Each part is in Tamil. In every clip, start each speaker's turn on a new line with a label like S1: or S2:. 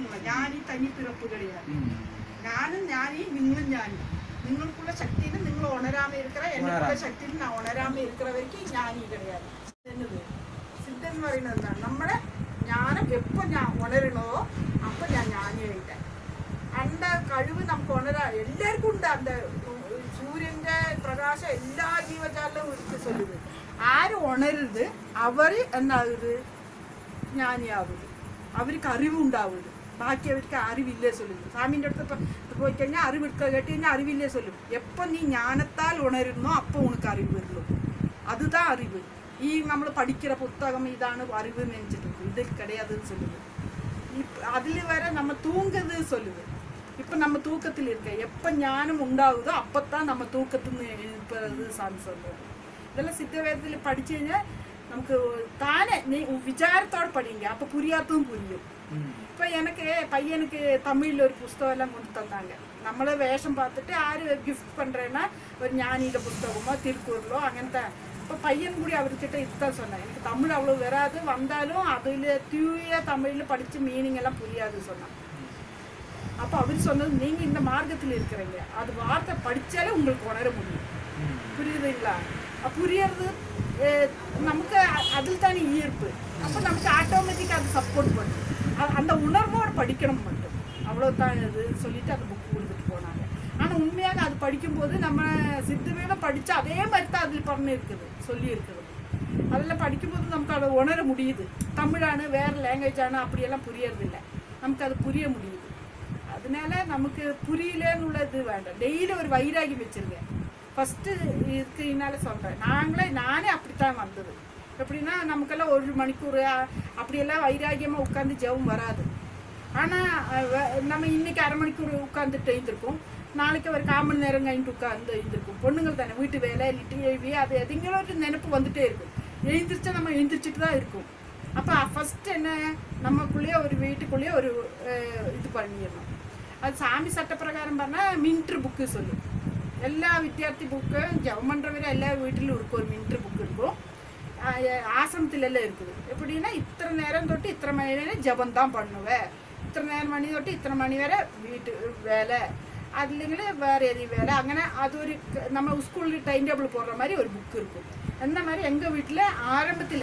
S1: சொல்லணும் ஞானி தனிப்பிறப்பு கிடையாது ഞാനും ഞാനീ നിങ്ങളും ഞാനും നിങ്ങൾക്കുള്ള ശക്തിയിൽ നിങ്ങൾ ഉണരാമ ഇരിக்கிற എനിക്കുള്ള ശക്തിയിൽ ഞാൻ ഉണരാമ ഇരിக்கிறവർക്ക് ஞானி கிடையாது என்னது സിദ്ധൻ എന്ന് പറയുന്നത് എന്താണ് നമ്മുടെ ജ്ഞാനം എപ്പോൾ ഞാൻ ഉണരണോ അപ്പൊ ഞാൻ ஞானிയായിട്ടேன் அந்த കഴിവ് നമുക്ക് ഉണരാ എല്ലാവർക്കും ഉണ്ട് அந்த சூரியന്റെ பிரகாசம் எல்லா ஜீவஜாலும் இருக்கு சொல்லுது ஆரு உணருது அவரு என்ன ஆகுது ஞானியாகுது அவருக்கு அறிவு உண்டாகுது பாக்கியவருக்கு அறிவில்லே சொல்லுது சாமியின் இடத்துல இப்போ போய் കഴിഞ്ഞാൽ அறிவு இருக்க கேட்டு കഴിഞ്ഞാൽ அறிவில்லே சொல்லும் எப்போ நீ ஞானத்தால் உணருന്നோ அப்போ உனக்கு அறிவு வருള്ളൂ அதுதான் அறிவு ഈ നമ്മൾ പഠിக்கிற புத்தகம் இதான அறிவுன்னு நினைச்சிட்டு இருக்கு இது கிடையாதுன்னு சொல்லுது இப்ப அதில் வர நம்ம தூங்குது சொல்லுது இப்போ நம்ம தூக்கத்தில் இருக்க எப்போ ஞானம் உண்டாகுதோ அப்பத்தான் நம்ம தூக்கத்துன்னு எழுப்புறது சாமி சொல்றது இதெல்லாம் சித்த வேதத்தில் படிச்சு കഴിഞ്ഞാൽ നമുക്ക് தானே நீ விசாரத்தோட படிங்க அப்போ புரியாததும் புரியும் இப்போ எனக்கு பையனுக்கு தமிழில் ஒரு புஸ்தகம் எல்லாம் கொண்டு தந்தாங்க നമ്മളെ വേഷം பார்த்துட்டு ആര് ഗിഫ്റ്റ് பண்ணுறேன்னா ஒரு ஞானியோட புஸ்தகமோ திருக்குறளோ അങ്ങനത്തെ இப்போ பையன் கூட அவர்கிட்ட இதுதான் சொன்னேன் எனக்கு தமிழ் அவ்வளோ வராது வந்தாலும் அதில் தூய தமிழில் படித்து மீனிங் எல்லாம் புரியாது சொன்னான் அப்போ அவர் சொன்னது நீங்கள் இந்த மார்க்கத்தில் இருக்கிறீங்க அது வார்த்தை படித்தாலே உங்களுக்கு உணர முடியும் புரியுதுங்களா அப்ப புரியறது அஹ், நமக்கு அ- அதில் தானே ஈர்ப்பு அப்போ நமக்கு ஆட்டோமேட்டிக்காக அது சப்போர்ட் பண்ணும் அ- அந்த உணர்வோடு படிக்கணும் மட்டும் அவ்வளோதான் இது சொல்லிட்டு அந்த புக் கொடுத்துட்டு போனாங்க ஆனால் உண்மையாக அது படிக்கும்போது நம்ம சித்தவேத படித்து அதே மாதிரி தான் அதில் பண்ணி இருக்குது சொல்லி இருக்குது அதில் படிக்கும்போது நமக்கு அதை உணர முடியுது தமிழானு வேறு லாங்குவேஜானு அப்படியெல்லாம் புரியறதில்ல நமக்கு அது புரிய முடியுது அதனால நமக்கு புரியலன்னு உள்ளது வேண்டாம் டெய்லி ஒரு வைராகியம் வச்சிருங்க ஃபஸ்ட்டு இருக்கிறதுனால சொல்கிறேன் நாங்களே நானே அப்படித்தான் வந்தது எப்படின்னா நமக்கெல்லாம் ஒரு மணிக்கூர் அ- அப்படியெல்லாம் வைராகியமாக உட்காந்து ஜெபம் வராது ஆனால் நம்ம இன்னைக்கு அரை மணிக்கூர் உட்காந்துட்டு எழுந்திருக்கோம் நாளைக்கு ஒரு கால் மணி நேரம் கழிட்டு உட்காந்து எழுந்திருக்கும் பொண்ணுங்கள் தானே வீட்டு வேலை லிட்டு எழுவி அது எதுங்களோ ஒரு நினைப்பு வந்துட்டே இருக்கும் எழுந்திரிச்சா நம்ம எழுந்திரிச்சிட்டு தான் இருக்கும் அப்போ ஃபஸ்ட்டு என்ன நமக்குள்ளேயே ஒரு வீட்டுக்குள்ளேயே ஒரு அஹ், இது பண்ணிடணும் அது சாமி சட்டப்பிரகாரம் பண்ணால் மின்ட்ரு புக்கு சொல்லும் எல்லா வித்தியார்த்தி புக்கு ஜெபம் பண்ணுறவரை எல்லா வீட்டிலும் இருக்கும் ஒரு மின்ட்ரு புக் இருக்கும் ஆஹ் ஆசிரமத்துல எல்லாம் இருக்குது எப்படின்னா இத்தனை நேரம் தொட்டு இத்தனை மணி நேரம் ஜபம் தான் பண்ணுவேன் இத்தனை நேரம் மணி தொட்டு இத்தனை மணி வரை வீட்டு வேலை அது இல்லைங்களே வேறு எதையும் வேலை അങ്ങനെ അതൊരു ക- நம்ம ஸ்கூலில் டைம் டேபிள் போடுற மாதிரி ஒரு புக் இருக்கும் அந்த மாதிரி எங்கள் வீட்டில் ஆரம்பத்தில்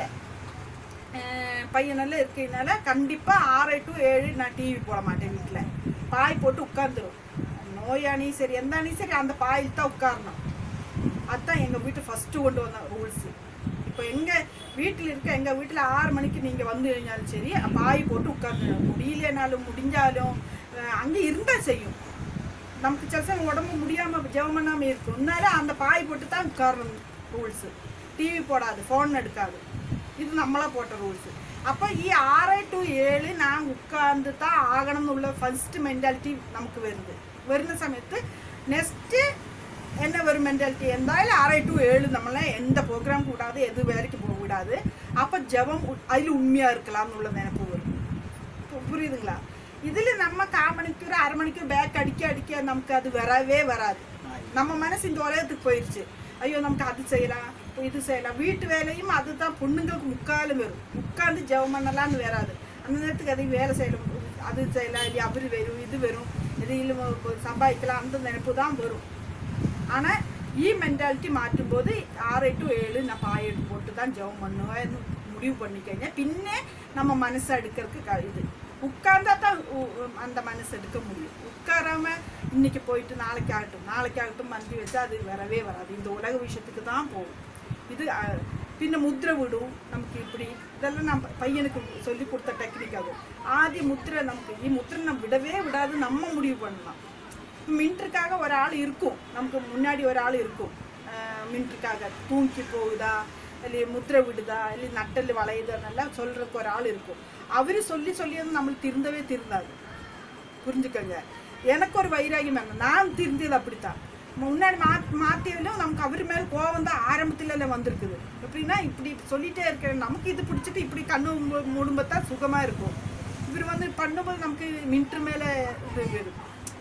S1: பையனெல்லாம் இருக்கிறதுனால கண்டிப்பாக ஆறு டு ஏழு நான் டிவி போட மாட்டேன் வீட்டில் பாய் போட்டு உட்காந்துரும் நோயானி சரி எந்தானி சரி அந்த பாயில் தான் உட்காரணும் அதுதான் எங்கள் வீட்டு ஃபஸ்ட்டு கொண்டு வந்த ரூல்ஸு இப்போ எங்கள் வீட்டில் இருக்க எங்கள் வீட்டில் ஆறு மணிக்கு நீங்கள் வந்து കഴിഞ്ഞாலும் சரி பாய் போட்டு உட்காந்து முடியலனாலும் முடிஞ்சாலும் அங்கே இருந்தால் செய்யும் நமக்கு சில சமயம் உடம்பு முடியாமல் ஜெபம் பண்ணாமல் இருக்கும் இருந்தாலும் அந்த பாய் போட்டு தான் உட்காரணும் ரூல்ஸு டிவி போடாது ஃபோன் எடுக்காது இது நம்மளா போட்ட ரூல்ஸு அப்போ ഈ ആറ് ടു ഏഴ് ഞാൻ ഉட்கார்ந்து தான் ஆகணும்னு உள்ள ஃபர்ஸ்ட் மென்டாலிட்டி நமக்கு வருது വരുന്ന സമയത്ത് നെക്സ്റ്റ് என்ன ஒரு மென்டாலிட்டி എന്തായാലും ஆறு டு ஏழு നമ്മളെ எந்த ப்ரோக்ராம் கூடாது எது வேலைக்கு போக கூடாது அப்போ ஜெபம் உ- அதில் உண்மையாக இருக்கலாம்னு நினைப்பு வரும் பு- புரியுதுங்களா இதில் நம்ம கால் மணிக்கூர் அரை மணிக்கூர் பேக் அடிக்க அடிக்க நமக்கு அது வரவே வராது நம்ம மனசு இந்த உலகத்துக்கு போயிடுச்சு ஐயோ நமக்கு அது செய்யலாம் இப்போ இது செய்யலாம் வீட்டு வேலையும் அதுதான் பொண்ணுங்களுக்கு முக்காலும் வரும் உட்காந்து ஜெபம் பண்ணலாம்னு வராது அந்த நேரத்துக்கு அதையும் வேலை செய்யலாம் அது செய்யலாம் இல்லை அவர் வரும் இது வரும் எதையிலும் சம்பாதிக்கலாம் அந்த நினைப்பு தான் வரும் ஆனால் ഈ മെൻറ്റാലിറ്റി മാറ്റുമ്പോൾ ആറ് ടു ഏഴ് நான் பாய் எடுத்து போட்டு தான் ஜெபம் பண்ணுவேன்னு முடிவு பண்ணிக்கங்க பின்னே நம்ம மனசு எடுக்கிறதுக்கு க- இது உட்கார்ந்தா தான் உ- உ- அந்த மனசு எடுக்க முடியும் உட்காராம இன்னைக்கு போயிட்டு நாளைக்கு ஆகட்டும் நாளைக்கு ஆகட்டும் மந்தி வச்சா அது வரவே வராது இந்த உலக விஷயத்துக்கு தான் போகும் இது அஹ், பின்ன முத்திரை விடும் நமக்கு இப்படி இதெல்லாம் நம்ம பையனுக்கு சொல்லி கொடுத்த டெக்னிக் அது ஆதி முத்திரை நமக்கு ഈ முத்திரை நம்ம விடவே விடாது நம்ம முடிவு பண்ணலாம் மின்ட்ருக்காக ஒரு ஆள் இருக்கும் நமக்கு முன்னாடி ஒரு ஆள் இருக்கும் மின்ட்ருக்காக தூங்கி போகுதா இல்லை முத்திரை விடுதா இல்லை நட்டல் வளையுதான்னெல்லாம் சொல்கிறதுக்கு ஒரு ஆள் இருக்கும் அவர் சொல்லி சொல்லி வந்து நம்மளுக்கு திருந்தவே திருந்தாது புரிஞ்சுக்கோங்க எனக்கு ஒரு வைராகியம் வேணும் நான் திருந்தியது அப்படித்தான் முன்னாடி மா மாற்றியதிலும் நமக்கு அவர் மேலே கோவம் தான் ஆரம்பத்துல எல்லாம் வந்திருக்குது எப்படின்னா இப்படி சொல்லிட்டே இருக்கிற நமக்கு இது பிடிச்சிட்டு இப்படி கண்ணு மூ- மூடும்போது சுகமாக இருக்கும் இவர் வந்து பண்ணும்போது நமக்கு மின்ட்ரு மேலே இது வரும்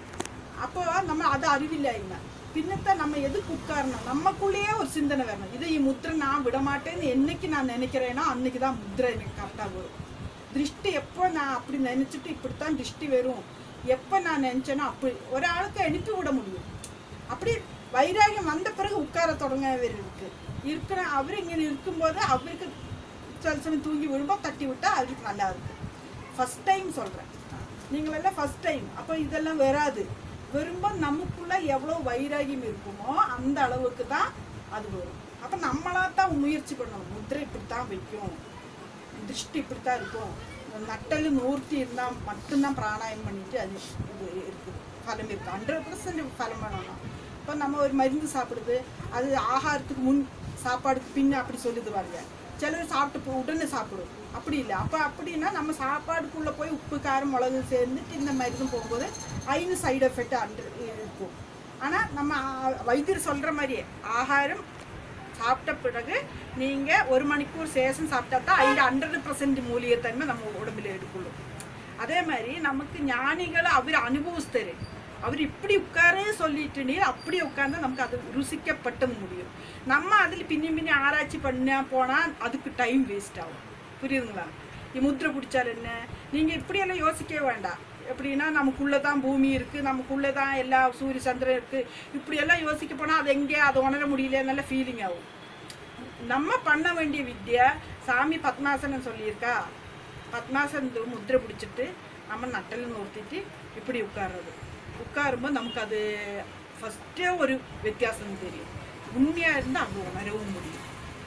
S1: அப்போ நம்ம அது அறிவில்லை இல்லை பின்னத்தை நம்ம எதுக்கு உட்காரணும் நமக்குள்ளேயே ஒரு சிந்தனை வரணும் இதை ഈ முத்திரை நான் விட மாட்டேன்னு என்னைக்கு நான் நினைக்கிறேனோ அன்னைக்கு தான் முத்திரை எனக்கு கரெக்டாக வரும் திருஷ்டி எப்போ நான் அப்படி நினச்சிட்டு இப்படித்தான் திருஷ்டி வரும் எப்போ நான் நினச்சேனோ அப்படி ஒராளுக்கு அனுப்பி விட முடியும் அப்படி வைராகியம் வந்த பிறகு உட்கார தொடங்க இருக்கு இருக்கிற அவர் இங்கே இருக்கும்போது அவருக்கு சில சமயம் தூங்கி விழும்போது தட்டி விட்டா அவருக்கு நல்லா இருக்கு ஃபர்ஸ்ட் டைம் சொல்கிறேன் நீங்களெல்லாம் ஃபர்ஸ்ட் டைம் அப்போ இதெல்லாம் வராது வரும்போது நமக்குள்ள எவ்வளோ வைராகியம் இருக்குமோ அந்த அளவுக்கு தான் அது வரும் அப்போ நம்மளா தான் முயற்சி பண்ணணும் முத்திரை இப்படி தான் வைக்கும் திருஷ்டி இப்படி தான் இருக்கும் நட்டல் நூர்த்தி இருந்தால் மட்டும்தான் பிராணாயம் பண்ணிட்டு அது இது இருக்குது ஃபலம் இருக்குது ஹண்ட்ரட் பர்சன்ட் ஃபலம் பண்ணணும் இப்போ நம்ம ஒரு மருந்து சாப்பிடுது அது ஆகாரத்துக்கு முன் சாப்பாடுக்கு பின்ன அப்படி சொல்லுது பாருங்க சிலர் சாப்பிட்டு போ- உடனே சாப்பிடும் அப்படி இல்லை அப்போ அப்படின்னா நம்ம சாப்பாடுக்குள்ளே போய் உப்பு காரம் மிளகு சேர்ந்துட்டு இந்த மருந்து போகும்போது ஐந்து சைடு எஃபெக்ட் அன்று இருக்கும் ஆனால் நம்ம ஆ- வைத்தியர் சொல்கிற மாதிரியே ஆகாரம் சாப்பிட்ட பிறகு நீங்கள் ஒரு மணிக்கூர் சேஷம் சாப்பிட்டா தான் அதில் ஹண்ட்ரட் பர்சன்ட் மூலிகைத்தன்மை நம்ம உடம்புல எடுக்கணும் அதே மாதிரி நமக்கு ஞானிகளை அவர் அனுபவிஸ்தரு அவர் இப்படி உட்காரே சொல்லிட்டு நீர் அப்படி உட்கார்ந்தா நமக்கு அது ருசிக்கப்பட்டது முடியும் நம்ம அதில் பின்னி பின்னி ஆராய்ச்சி பண்ண போனால் அதுக்கு டைம் வேஸ்ட் ஆகும் புரியுதுங்களா நீ முத்திரை பிடிச்சால் என்ன நீங்கள் இப்படியெல்லாம் யோசிக்கவே வேண்டாம் எப்படின்னா நமக்குள்ளே தான் பூமி இருக்குது நமக்குள்ளே தான் எல்லா சூரிய சந்திரன் இருக்குது இப்படியெல்லாம் யோசிக்க போனால் அது எங்கே அதை உணர முடியல நல்ல ஃபீலிங் ஆகும் நம்ம பண்ண வேண்டிய வித்யா சாமி பத்மாசனம் சொல்லியிருக்கா பத்மாசனத்து முத்திரை பிடிச்சிட்டு நம்ம நட்டல் நோர்த்திட்டு இப்படி உட்கார்றது உட்காரும்போது நமக்கு அது ஃபஸ்ட்டே ஒரு வித்தியாசம் தெரியும் உண்மையாக இருந்தால் அது உணரவும் முடியும்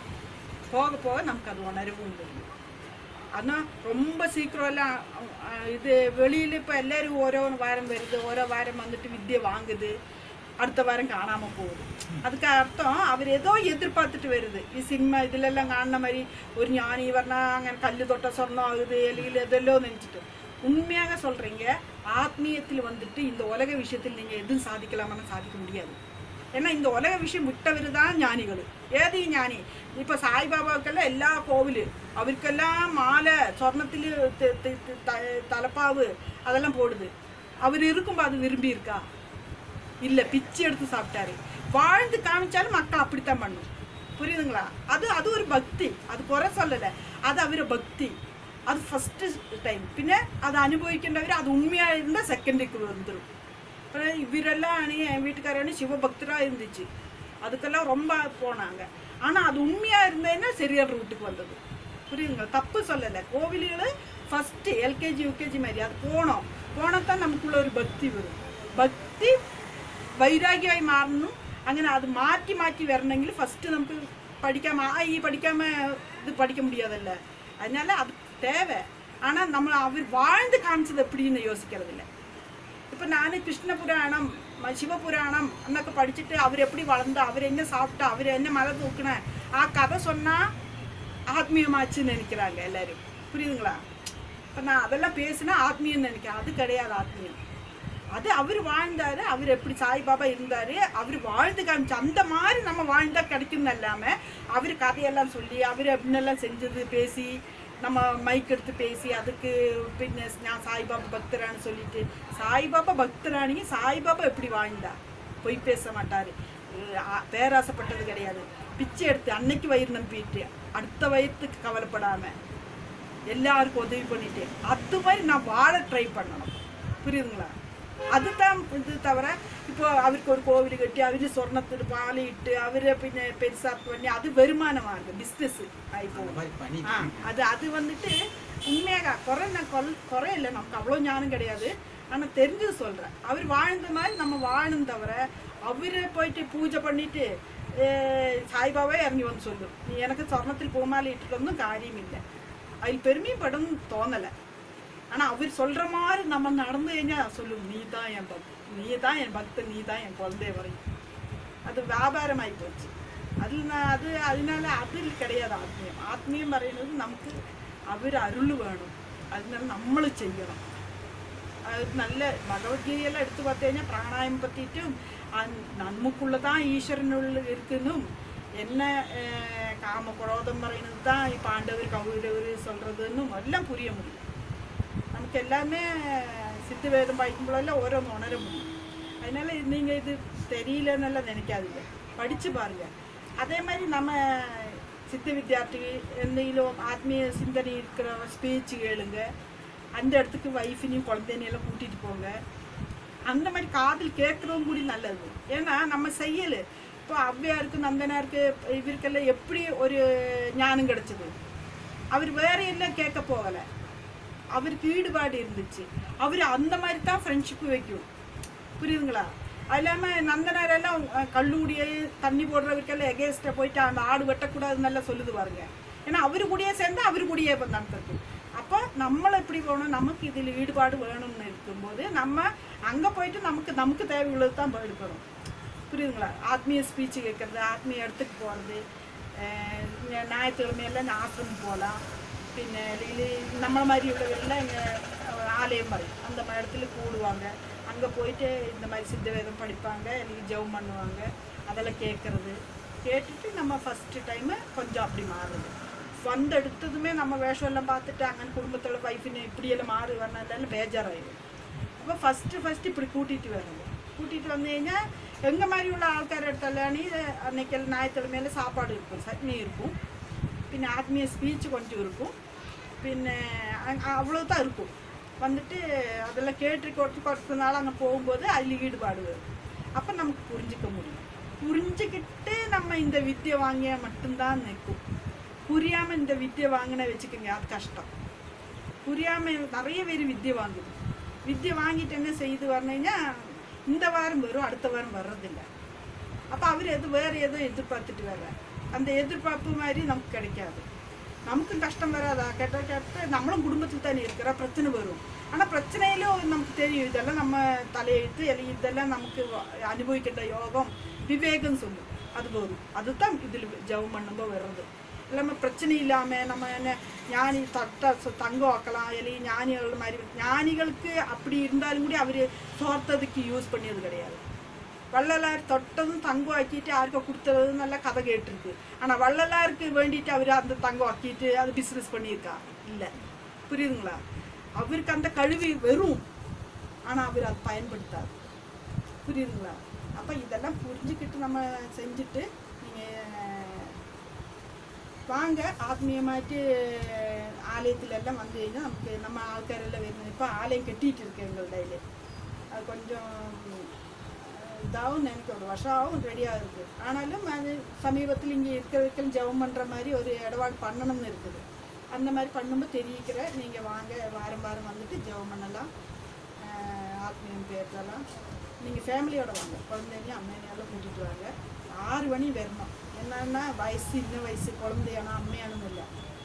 S1: போக போக நமக்கு அது உணரவும் முடியும் ஆனால் ரொம்ப சீக்கிரம் எல்லாம் அஹ், இது வெளியில் இப்போ எல்லாரும் ஓரோ வாரம் வருது ஓரோ வாரம் வந்துட்டு வித்தியை வாங்குது அடுத்த வாரம் காணாமல் போகுது அதுக்கு அர்த்தம் அவர் ஏதோ எதிர்பார்த்துட்டு வருது ഈ സിനിമ ഇതിലെല്ലാം കാണുന്ന மாதிரி ஒரு ஞானி வரனா അങ്ങനെ கல்லு தொட்ட சொர்ணம் ஆகுது எலியில் எதெல்லாம் நினச்சிட்டு உண்மையாக சொல்கிறீங்க ஆத்மீயத்தில் வந்துட்டு இந்த உலக விஷயத்தில் நீங்கள் எதுவும் சாதிக்கலாமான்னு சாதிக்க முடியாது ஏன்னா இந்த உலக விஷயம் விட்டவர் தான் ஞானிகள் ஏது ഈ ஞானி இப்போ சாய்பாபாவுக்கெல்லாம் எல்லா கோவில் அவருக்கெல்லாம் மாலை சொர்ணத்தில் தலைப்பாவு அதெல்லாம் போடுது அவர் இருக்கும்போது அது விரும்பி இருக்கா இல்லை பிச்சை எடுத்து சாப்பிட்டாரு வாழ்ந்து காமிச்சாலும் மக்கள் அப்படித்தான் பண்ணும் புரியுதுங்களா அது அது ஒரு பக்தி அது குறை சொல்லலை அது அவர பக்தி அது ஃபஸ்ட்டு டைம் പിന്നെ അത് അനുഭവിക്കേണ്ടവർ അത് ഉണ്മയായിരുന്ന സെക്കൻഡിക്ക് வந்துடும் அப்புறம் இவரெல்லாம் அணி என் வீட்டுக்காரனு சிவபக்தராக இருந்துச்சு அதுக்கெல்லாம் ரொம்ப போனாங்க ஆனால் அது உண்மையாக இருந்தேன்னா சரியான ரூட்டுக்கு வந்தது புரியுதுங்களா தப்பு சொல்லலை கோவில்கள் ஃபஸ்ட்டு எல்கேஜி யூகேஜி மாதிரி அது போனோம் போனால் தான் நமக்குள்ள ஒரு பக்தி വരും ഭക്തി വൈരാഗ്യമായി മാറണം അങ്ങനെ അത് മാറ്റി മാറ്റി വരണമെങ്കിൽ ഫസ്റ്റ് നമുക്ക് പഠിക്കാൻ ആ ഈ പഠിക്കാമ ഇത് പഠിக்க முடியாதல்ல அதனால அது தேவை ஆனால் நம்ம அவர் வாழ்ந்து காமிச்சது எப்படின்னு யோசிக்கிறதில்ல இப்போ நான் கிருஷ்ண புராணம் ம- சிவபுராணம் എന്നൊക്കെ പഠിച്ചിട്ട് அவர் எப்படி வளர்ந்தா அவர் என்ன சாப்பிட்டா அவர் என்ன மலை தூக்குன ஆ கதை சொன்னால் ஆத்மீயமாச்சுன்னு நினைக்கிறாங்க எல்லாரும் புரியுதுங்களா இப்போ நான் அதெல்லாம் பேசினா ஆத்மீயம்னு நினைக்கிறேன் அது கிடையாது ஆத்மீயம் அது அவர் வாழ்ந்தாரு அவர் எப்படி சாய்பாபா இருந்தாரு அவர் வாழ்ந்து காமிச்சு அந்த மாதிரி நம்ம வாழ்ந்தா கிடைக்கும்னு இல்லாம அவர் கதையெல்லாம் சொல்லி அவர் அப்படின்னெல்லாம் செஞ்சது பேசி நம்ம மைக் எடுத்து பேசி அதுக்கு பின்ன நான் சாய்பாபா பக்தரான்னு சொல்லிட்டு சாய்பாபா பக்தரானி சாய்பாபா எப்படி வாழ்ந்தா பொய் பேச மாட்டாரு அஹ் பேராசைப்பட்டது கிடையாது பிச்சை எடுத்து அன்னைக்கு வயிறு நம்பிட்டு அடுத்த வயிற்றுக்கு கவலைப்படாம எல்லாருக்கும் உதவி பண்ணிட்டு அது மாதிரி நான் வாழ ட்ரை பண்ணணும் புரியுதுங்களா அதுதான் இது தவிர இப்போ அவருக்கு ஒரு கோவில் கட்டி அவர் சொர்ணத்தில் பாலிட்டு அவரை பின்ன பெருசா பண்ணி அது வருமானமாக பிஸ்னஸ் ஆகி போகும்
S2: மாதிரி பண்ணி
S1: ஆ அது அது வந்துட்டு உண்மையாக குறை நான் கொல் குறை இல்லை நமக்கு அவ்வளோ ஞானம் கிடையாது ஆனால் தெரிஞ்சது சொல்கிறேன் அவர் வாழ்ந்த மாதிரி நம்ம வாழணும் தவிர அவரை போயிட்டு பூஜை பண்ணிட்டு ஏ, சாய்பாபா இறங்கி வந்து சொல்லும் நீ எனக்கு சொர்ணத்தில் பூமாலை இட்டுட்டு காரியம் இல்லை அதில் பெருமையும் படும் தோணலை ஆனால் அவர் சொல்கிற மாதிரி நம்ம நடந்து കഴിഞ്ഞാல் சொல்லும் நீ தான் என் பக்த நீ தான் என் பக்தன் நீ தான் என் குழந்தை வரையும் அது வியாபாரமாகி போச்சு அதில் நான் அது அதனால அதில் கிடையாது ஆத்மீயம் ஆத்மீயம் പറയുന്നത് നമുക്ക് അവർ അരുള് വേണം അതിനാൽ നമ്മൾ ചെയ്യണം അത് നല്ല ഭഗവത്ഗീതയെല്ലാം എടുത്തു பார்த்து കഴിഞ്ഞാൽ പ്രാണായം പറ്റിയിട്ടും നമുക്കുള്ളதான் ഈശ്വരനുള്ളിൽ இருக்குന്നും என்ன அஹ், காம குரோதம் പറയുന്നത് தான் ഈ பாண்டவர் கௌரவர் சொல்றதுன்னும் எல்லாம் புரிய முடியும் நமக்கு எல்லாமே சித்து வேதம் படிக்கும்போதெல்லாம் ஓரோன்னு உணர முடியும் அதனால நீங்கள் இது தெரியலன்னெல்லாம் நினைக்காதீங்க படித்து பாருங்க அதே மாதிரி நம்ம சித்த வித்தியார்த்தி എന്തെങ്കിലും ஆத்மீய சிந்தனை இருக்கிற ஸ்பீச் கேளுங்க அந்த இடத்துக்கு வைஃபினையும் குழந்தைனையெல்லாம் கூட்டிட்டு போங்க அந்த மாதிரி காதில் கேட்குறதும் கூடி நல்லது ஏன்னா நம்ம செய்யல இப்போ அவ்வையாருக்கு நந்தனாருக்கு இவருக்கெல்லாம் எப்படி ஒரு ஞானம் கிடைச்சது அவர் வேற எல்லாம் கேட்க போகலை அவருக்கு ஈடுபாடு இருந்துச்சு அவர் அந்த மாதிரி தான் ஃப்ரெண்ட்ஷிப் வைக்கும் புரியுதுங்களா அது இல்லாமல் நந்தனாரெல்லாம் கல்லூடியே தண்ணி போடுறவருக்கெல்லாம் எகேஸ்டாக போயிட்டு அந்த ஆடு வெட்டக்கூடாதுன்னு நல்லா சொல்லுது பாருங்க ஏன்னா அவரு கூடயே சேர்ந்து அவரு கூடயே இப்போ நடந்திருக்கு அப்போ நம்மளை எப்படி போகணும் நமக்கு இதில் ஈடுபாடு வேணும்னு இருக்கும்போது நம்ம அங்கே போயிட்டு நமக்கு நமக்கு தேவையுள்ளது தான் எடுக்கணும் புரியுதுங்களா ஆத்மீய ஸ்பீச் கேட்குறது ஆத்மீய இடத்துக்கு போகிறது ஞாயிற்றுக்கிழமையெல்லாம் ஆசிரமம் போகலாம் പിന്നെ അല്ലെങ്കിൽ നമ്മളെ மாதிரி உள்ளவர்கள்லாம் இங்கே ஆலயம் மாதிரி அந்த மாதிரி இடத்துல கூடுவாங்க அங்கே போயிட்டு இந்த மாதிரி சித்தவேதம் படிப்பாங்க അല്ലെങ്കിൽ ஜெபம் பண்ணுவாங்க அதெல்லாம் கேட்குறது கேட்டுட்டு நம்ம ஃபஸ்ட்டு டைமு கொஞ்சம் அப்படி மாறுது வந்த எடுத்ததுமே நம்ம வேஷம் எல்லாம் பார்த்துட்டு അങ്ങനെ കുടുംബത്തോட വൈഫിന് இப்படியெல்லாம் மாறி வரனால பேஜாராயிடும் അപ്പോൾ ഫസ്റ്റ് ഫസ്റ്റ് இப்படி கூட்டிகிட்டு வரணும் கூட்டிகிட்டு வந்து കഴിഞ്ഞാல் எங்கள் மாதிரி உள்ள ஆள்கார இடத்துலானி அன்னைக்கு ஞாயிற்றுக்கிழமையில சாப்பாடு இருக்கும் சட்னி இருக்கும் പിന്നെ ആത്മീയ സ്പീച്ച് கொஞ்சம் இருக்கும் പിന്നെ அ- அவ்வளவுதான் இருக்கும் வந்துட்டு அதெல்லாம் கேட்டு கொடுத்து കുറച്ച് நாள் அங்கே போகும்போது அதில் ஈடுபாடு வரும் அப்போ நமக்கு புரிஞ்சுக்க முடியும் புரிஞ்சுக்கிட்டு நம்ம இந்த வித்தியை வாங்கிய மட்டும்தான் நிற்கும் புரியாமல் இந்த வித்தியை வாங்கின வச்சுக்கோங்க அது கஷ்டம் புரியாமல் நிறைய பேர் வித்தியை வாங்குது வித்தியை வாங்கிட்டு என்ன செய்து வரணுன்னா இந்த வாரம் வரும் அடுத்த வாரம் வர்றதில்லை அப்போ அவர் எது வேறு எதுவும் எதிர்பார்த்துட்டு வர்றார் அந்த எதிர்பார்ப்பு மாதிரி நமக்கு கிடைக்காது நமக்கும் கஷ்டம் வராதா கேட்ட கேட்ட நம்மளும் குடும்பத்தில் தானே இருக்கிற பிரச்சனை வரும் ஆனால் பிரச்சனையிலும் நமக்கு தெரியும் இதெல்லாம் நம்ம தலையெழுத்து இல்லை இதெல்லாம் நமக்கு வ- அனுபவிக்கின்ற யோகம் விவேகம் சொல்லும் அது வரும் அதுதான் இதில் ஜெபம் பண்ணும்போது வர்றது இல்லாமல் பிரச்சனை இல்லாமல் நம்ம என்ன ஞானி தட்ட தங்கம் ஆக்கலாம் இல்லை ஞானிகள் மாதிரி ஞானிகளுக்கு அப்படி இருந்தாலும் கூட அவர் சோர்த்ததுக்கு யூஸ் பண்ணியது கிடையாது வள்ளலார் தொட்டதும் தங்கம் ஆக்கிட்டு யாருக்கோ கொடுத்தது நல்ல கதை கேட்டிருக்கு ஆனால் வள்ளலாருக்கு வேண்டிட்டு அவர் அந்த தங்கம் ஆக்கிட்டு அது பிஸ்னஸ் பண்ணியிருக்கா இல்லை புரியுதுங்களா அவருக்கு அந்த கழுவி வெறும் ஆனால் அவர் அதை பயன்படுத்தாது புரியுதுங்களா அப்போ இதெல்லாம் புரிஞ்சுக்கிட்டு நம்ம செஞ்சுட்டு நீங்கள் வாங்க ஆத்மீயமாയിട്ട് ஆலயத்திலெல்லாம் வந்து കഴിഞ്ഞാൽ നമുക്ക് நம்ம ആൾക്കാരെല്ലാം വരുന്നത് ഇപ്പോൾ ആലയം കെട്ടിയിട്ട് இருக்கு எங்களுடைய ഇതിൽ அது கொஞ்சம் இதாகவும் எனக்கு ஒரு வருஷம் ஆகும் ரெடியாக இருக்குது ஆனாலும் அது சமீபத்தில் இங்கே இருக்கிறதுக்கு ஜெபம் பண்ணுற மாதிரி ஒரு இடவாடு பண்ணணும்னு இருக்குது அந்த மாதிரி பண்ணும்போது தெரிவிக்கிற நீங்கள் வாங்க வாரம் வாரம் வந்துட்டு ஜெபம் பண்ணலாம் ஆஹ் ஆத்மீயம் பேர்லாம் நீங்கள் ஃபேமிலியோட வாங்க குழந்தைங்க அம்மையெல்லாம் கூட்டிகிட்டு வாங்க ஆறு மணி வரணும் என்னன்னா வயசு இன்னும் வயசு குழந்தையானா அம்மையானும் இல்லை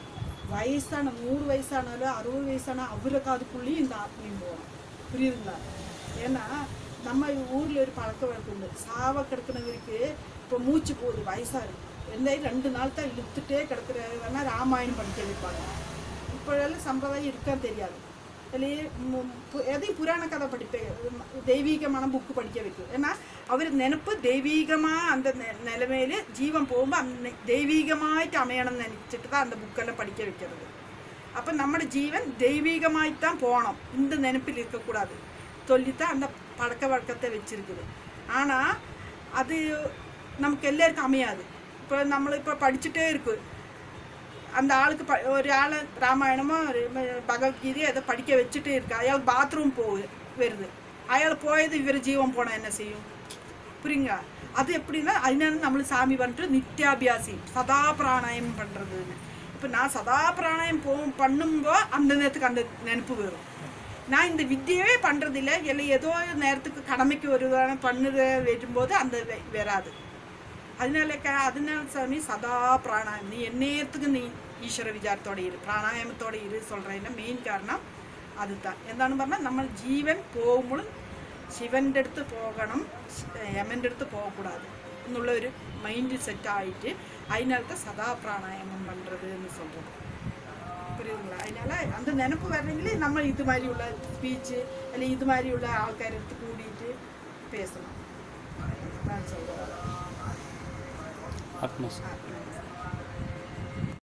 S1: வயசான நூறு வயசானாலும் அறுபது வயசான அவருக்கு அதுக்குள்ளேயும் இந்த ஆத்மீயம் போகணும் புரியுதுங்களா ஏன்னா நம்ம ஊரில் ஒரு பழக்க வழக்கம் உண்டு சாவ கிடக்குனவருக்கு இப்போ மூச்சு போகுது வயசாக இருக்கு எந்தாயும் ரெண்டு நாள் தான் இழுத்துட்டே கிடக்குற வேணா ராமாயணம் படிக்க வைப்பாங்க இப்போதெல்லாம் சம்பிரதாயம் இருக்கான்னு தெரியாது அதுலேயே எதையும் புராண கதை படிப்பேன் தெய்வீகமான புக்கு படிக்க வைக்கும் ஏன்னா அவர் நினப்பு தெய்வீகமாக அந்த நெ- நிலைமையில ஜீவன் போகுമ്പോൾ அந்த தெய்வீகமாയിട്ട് அமையണം நினச்சிட்டு தான் அந்த புக்கெல்லாம் படிக்க வைக்கிறது அப்போ നമ്മുടെ ജീവൻ தெய்வீகமாய்த்தான் போகணும் இந்த நினைப்பில் இருக்கக்கூடாது சொல்லித்தான் அந்த பழக்க வழக்கத்தை வச்சிருக்குது ஆனால் அது நமக்கு எல்லாருக்கும் அமையாது இப்போ നമ്മൾ இப்போ படிச்சுட்டே இருக்கு அந்த ஆளுக்கு ப ஒரு ஆளை ராமாயணமோ ஒரு ம- பகவத்கீதையோ ஏதோ படிக்க வச்சுட்டே இருக்கு அயாள் பாத்ரூம் போகுது வருது அயாள் போயது இவர் ஜீவன் போனால் என்ன செய்யும் புரியுங்க அது எப்படின்னா அதனால நம்ம சாமி பண்ணுறது நித்யாபியாசி சதா பிராணாயம் பண்ணுறதுன்னு இப்போ நான் சதா பிராணாயம் போ பண்ணும்போ அந்த நேரத்துக்கு அந்த நினப்பு வரும் நான் இந்த வித்தியவே பண்ணுறதில்ல இல்லை ஏதோ நேரத்துக்கு கடமைக்கு ஒரு வேளை பண்ணுற வரும்போது அந்த வெ- வராது அதனால க- அதனால சாமி சதா பிராணாயம் நீ எந்நேரத்துக்கு நீ ஈஸ்வர விசாரத்தோட இரு பிராணாயாமத்தோட இரு சொல்கிறேன்னா மெயின் காரணம் அதுதான் എന്താണെന്ന് പറഞ്ഞാൽ നമ്മൾ ജീവൻ പോകുമ്പോഴും ശിവൻ്റെ അടുത്ത് പോകണം യമൻ്റെ അടുത്ത് പോകக்கூடாது എന്നുള്ള ഒരു മൈൻഡ് സെറ്റായിട്ട് അതിനകത്ത് സദാ പ്രാണായാമം பண்ணுறது എന്ന് சொல்கிறது புரியுதுங்களா அதனால அந்த நினப்பு வரണമെങ്കിൽ நம்ம இது மாதிரி உள்ள ஸ்பீச்சு இல்லை இது மாதிரி உள்ள ஆൾക്കാர் எடுத்து கூட்டிட்டு பேசணும் நான் சொல்கிறேன்
S2: ஆத்மஸ்
S1: ஆத்மா